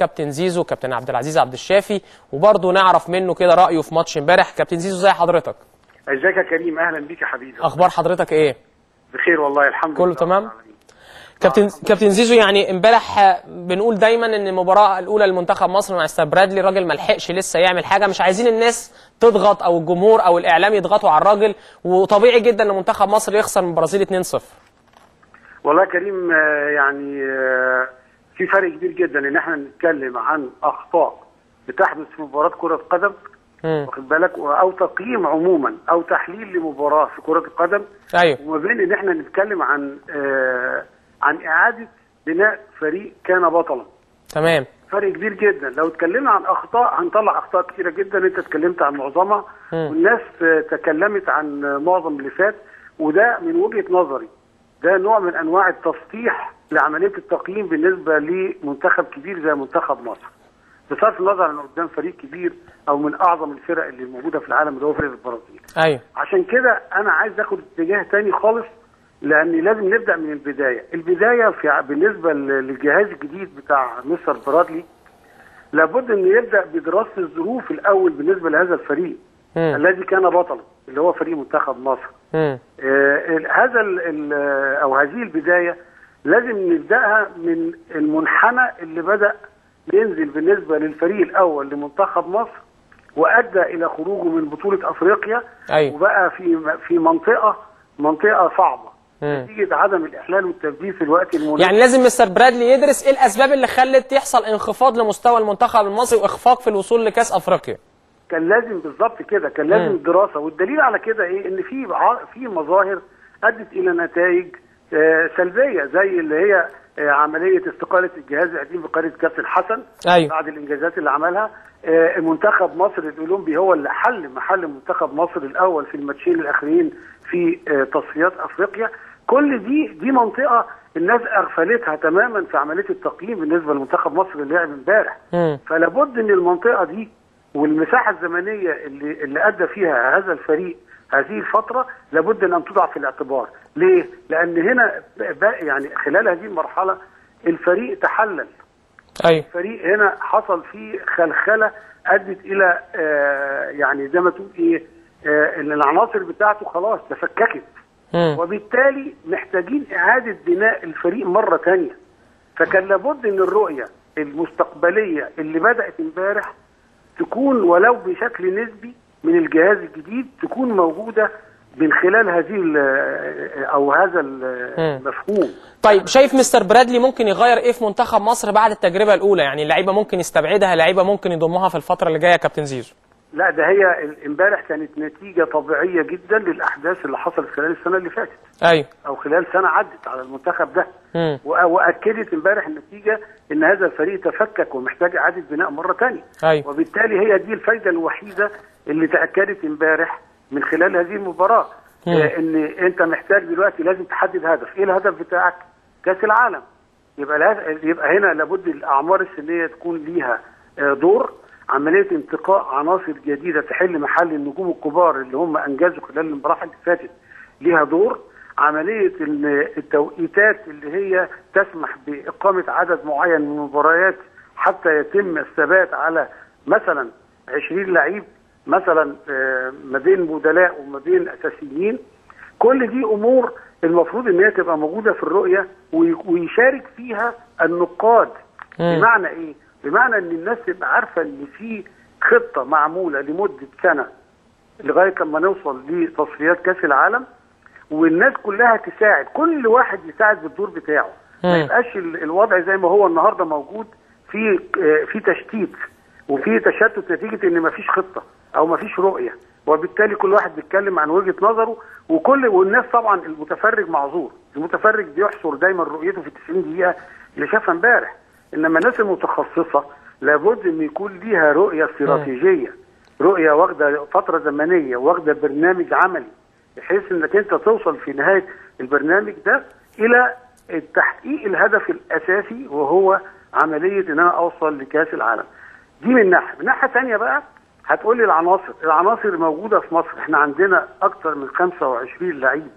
كابتن زيزو كابتن عبد العزيز عبد الشافي وبرضه نعرف منه كده رايه في ماتش امبارح كابتن زيزو زي حضرتك ازيك يا كريم اهلا بيك يا حبيبي اخبار حضرتك ايه بخير والله الحمد كله لله تمام؟ رب العالمين. كابتن كابتن زيزو يعني امبارح آه، بنقول دايما ان المباراه الاولى لمنتخب مصر مع استاد برادلي الراجل ما لحقش لسه يعمل حاجه مش عايزين الناس تضغط او الجمهور او الاعلام يضغطوا على الراجل وطبيعي جدا ان منتخب مصر يخسر من البرازيل 2-0 والله يا كريم آه، يعني آه، في فرق كبير جدا ان احنا نتكلم عن اخطاء بتحدث في مباراه كره قدم مم. واخد بالك او تقييم عموما او تحليل لمباراه في كره القدم ايوه وما بين ان احنا نتكلم عن آه، عن اعاده بناء فريق كان بطلا تمام فرق كبير جدا لو اتكلمنا عن اخطاء هنطلع اخطاء كتيره جدا انت اتكلمت عن معظمها مم. والناس آه، تكلمت عن آه، معظم اللي فات وده من وجهه نظري ده نوع من انواع التسطيح لعمليه التقييم بالنسبه لمنتخب كبير زي منتخب مصر بصرف النظر عن قدام فريق كبير او من اعظم الفرق اللي موجوده في العالم اللي هو فريق البرازيل ايوه عشان كده انا عايز اخد اتجاه تاني خالص لان لازم نبدا من البدايه البدايه في بالنسبه للجهاز الجديد بتاع مستر برادلي لابد ان يبدا بدراسه الظروف الاول بالنسبه لهذا الفريق مم. الذي كان بطلا اللي هو فريق منتخب مصر مم. آه، ال- هذا ال- ال- او هذه البدايه لازم نبداها من المنحنى اللي بدا ينزل بالنسبه للفريق الاول لمنتخب مصر وادى الى خروجه من بطوله افريقيا أيوة. وبقى في في منطقه منطقه صعبه مم. نتيجه عدم الاحلال والتبديل في الوقت المناسب يعني لازم مستر برادلي يدرس ايه الاسباب اللي خلت يحصل انخفاض لمستوى المنتخب المصري واخفاق في الوصول لكاس افريقيا كان لازم بالظبط كده كان لازم مم. الدراسه والدليل على كده ايه ان في ع- في مظاهر ادت الى نتائج آه، سلبيه زي اللي هي آه، عمليه استقاله الجهاز القديم بقياده كابتن حسن أيوة. بعد الانجازات اللي عملها آه، منتخب مصر الاولمبي هو اللي حل محل منتخب مصر الاول في الماتشين الاخرين في آه، تصفيات افريقيا كل دي دي منطقه الناس اغفلتها تماما في عمليه التقييم بالنسبه لمنتخب مصر اللي لعب امبارح مم. فلا بد ان المنطقه دي والمساحه الزمنيه اللي اللي ادى فيها هذا الفريق هذه الفتره لابد ان توضع في الاعتبار ليه لان هنا بقى يعني خلال هذه المرحله الفريق تحلل ايوه الفريق هنا حصل فيه خلخله ادت الى آه يعني زي ما تقول ايه آه ان العناصر بتاعته خلاص تفككت مم. وبالتالي محتاجين إعادة بناء الفريق مرة تانية فكان لابد أن الرؤية المستقبلية اللي بدأت امبارح تكون ولو بشكل نسبي من الجهاز الجديد تكون موجودة من خلال هذه ال- أو هذا ال- المفهوم طيب شايف مستر برادلي ممكن يغير ايه في منتخب مصر بعد التجربه الاولى يعني اللعيبه ممكن يستبعدها لعيبه ممكن يضمها في الفتره اللي جايه يا كابتن زيزو لا ده هي ال- امبارح كانت نتيجة طبيعية جدا للأحداث اللي حصلت خلال السنة اللي فاتت ايوه أو خلال سنة عدت على المنتخب ده مم. وأ- واكدت امبارح النتيجه ان هذا الفريق تفكك ومحتاج اعاده بناء مره ثانيه أيوة. وبالتالي هي دي الفايده الوحيده اللي تاكدت امبارح من خلال هذه المباراه مم. آه ان انت محتاج دلوقتي لازم تحدد هدف ايه الهدف بتاعك كاس العالم يبقى لا- يبقى هنا لابد الاعمار السنيه تكون ليها آه، دور عمليه انتقاء عناصر جديده تحل محل النجوم الكبار اللي هم انجزوا خلال المراحل اللي فاتت ليها دور عمليه ال- التوقيتات اللي هي تسمح باقامه عدد معين من المباريات حتى يتم الثبات على مثلا 20 لعيب مثلا آه، ما بين بدلاء وما بين اساسيين كل دي امور المفروض ان هي تبقى موجوده في الرؤيه وي- ويشارك فيها النقاد مم. بمعنى ايه؟ بمعنى ان الناس تبقى عارفه ان في خطه معموله لمده سنه لغايه لما نوصل لتصفيات كاس العالم والناس كلها تساعد كل واحد يساعد بالدور بتاعه ما مم. يبقاش ال- الوضع زي ما هو النهارده موجود في آه، في تشتيت وفي تشتت نتيجه ان مفيش خطه او مفيش رؤيه وبالتالي كل واحد بيتكلم عن وجهه نظره وكل والناس طبعا المتفرج معذور المتفرج بيحصر دايما رؤيته في 90 دقيقه اللي شافها امبارح انما الناس المتخصصه لابد ان يكون ليها رؤيه استراتيجيه رؤيه واخده فتره زمنيه واخده برنامج عملي بحيث انك انت توصل في نهايه البرنامج ده الى تحقيق الهدف الاساسي وهو عمليه ان انا اوصل لكاس العالم. دي من ناحيه، من ناحيه ثانيه بقى هتقول لي العناصر، العناصر موجوده في مصر، احنا عندنا اكثر من 25 لعيب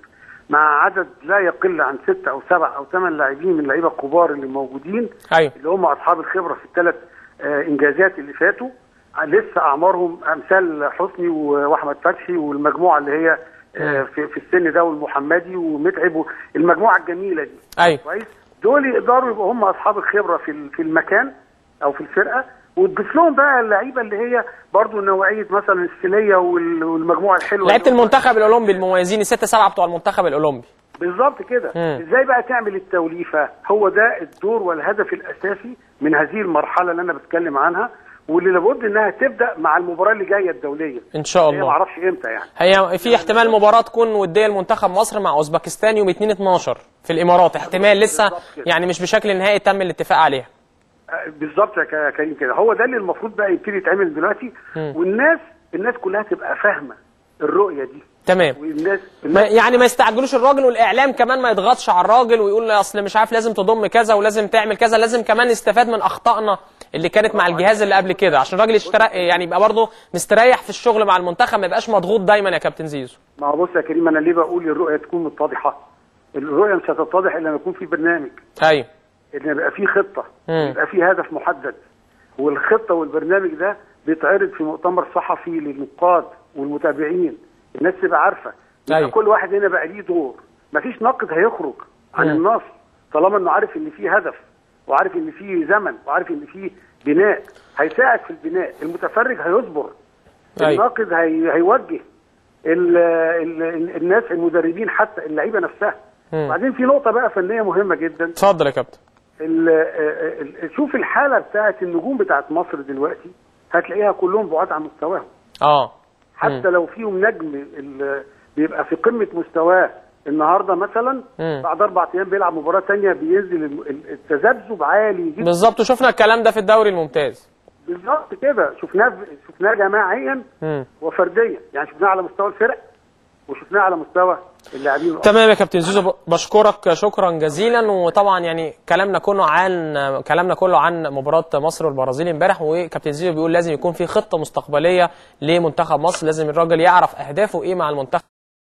مع عدد لا يقل عن ستة او سبع او ثمان لاعبين من اللعيبه الكبار اللي موجودين ايوه اللي هم اصحاب الخبره في الثلاث آه، انجازات اللي فاتوا آه، لسه اعمارهم امثال حسني و- واحمد فتحي والمجموعه اللي هي آه، في, في السن ده والمحمدي ومتعب المجموعه الجميله دي ايوه كويس دول يقدروا يبقوا هم اصحاب الخبره في ال- في المكان او في الفرقه وتضيف لهم بقى اللعيبه اللي هي برضو نوعيه مثلا السليه وال- والمجموعه الحلوه لعيبه اللي هم- المنتخب الاولمبي المميزين الستة سبعة بتوع المنتخب الاولمبي بالظبط كده مم. ازاي بقى تعمل التوليفه هو ده الدور والهدف الاساسي من هذه المرحله اللي انا بتكلم عنها واللي لابد انها تبدا مع المباراه اللي جايه الدوليه ان شاء هي ما الله اعرفش امتى يعني هي في احتمال مباراة تكون ودية لمنتخب مصر مع اوزبكستان يوم 2 12 في الامارات احتمال لسه بالظبط كده. يعني مش بشكل نهائي تم الاتفاق عليها آه، بالظبط يا ك- كريم كده هو ده اللي المفروض بقى يبتدي يتعمل دلوقتي والناس الناس كلها تبقى فاهمه الرؤيه دي تمام والناس ما الناس يعني ما يستعجلوش الراجل والاعلام كمان ما يضغطش على الراجل ويقول اصل مش عارف لازم تضم كذا ولازم تعمل كذا لازم كمان نستفاد من اخطائنا اللي كانت مع الجهاز اللي قبل كده عشان الراجل يشترك يعني يبقى برضه مستريح في الشغل مع المنتخب ما يبقاش مضغوط دايما يا كابتن زيزو ما هو بص يا كريم انا ليه بقول الرؤيه تكون متضحه الرؤيه مش هتتضح الا لما يكون في برنامج ايوه ان يبقى في خطه مم. يبقى في هدف محدد والخطه والبرنامج ده بيتعرض في مؤتمر صحفي للنقاد والمتابعين الناس تبقى عارفه يبقى أيوة. كل واحد هنا بقى ليه دور مفيش ناقد هيخرج عن مم. النص طالما انه عارف ان في هدف وعارف ان في زمن وعارف ان في بناء هيساعد في البناء المتفرج هيصبر أيوة. الناقد هي... هيوجه ال... ال... ال- الناس المدربين حتى اللعيبه نفسها مم. وبعدين في نقطه بقى فنيه مهمه جدا اتفضل يا كابتن ال- ال- ال- شوف الحاله بتاعت النجوم بتاعت مصر دلوقتي هتلاقيها كلهم بعاد عن مستواهم اه حتى لو فيهم نجم ال- بيبقى في قمه مستواه النهارده مثلا مم. بعد اربع ايام بيلعب مباراه ثانيه بينزل ال- ال- التذبذب عالي جدا بالظبط وشفنا الكلام ده في الدوري الممتاز بالظبط كده شفناه شفناه جماعيا مم. وفرديا يعني شفناه على مستوى الفرق وشفناه على مستوى اللاعبين الآخرين. تمام يا كابتن زيزو ب- بشكرك شكرا جزيلا وطبعا يعني كلامنا كله عن كلامنا كله عن مباراه مصر والبرازيل امبارح وكابتن زيزو بيقول لازم يكون في خطه مستقبليه لمنتخب مصر لازم الراجل يعرف اهدافه ايه مع المنتخب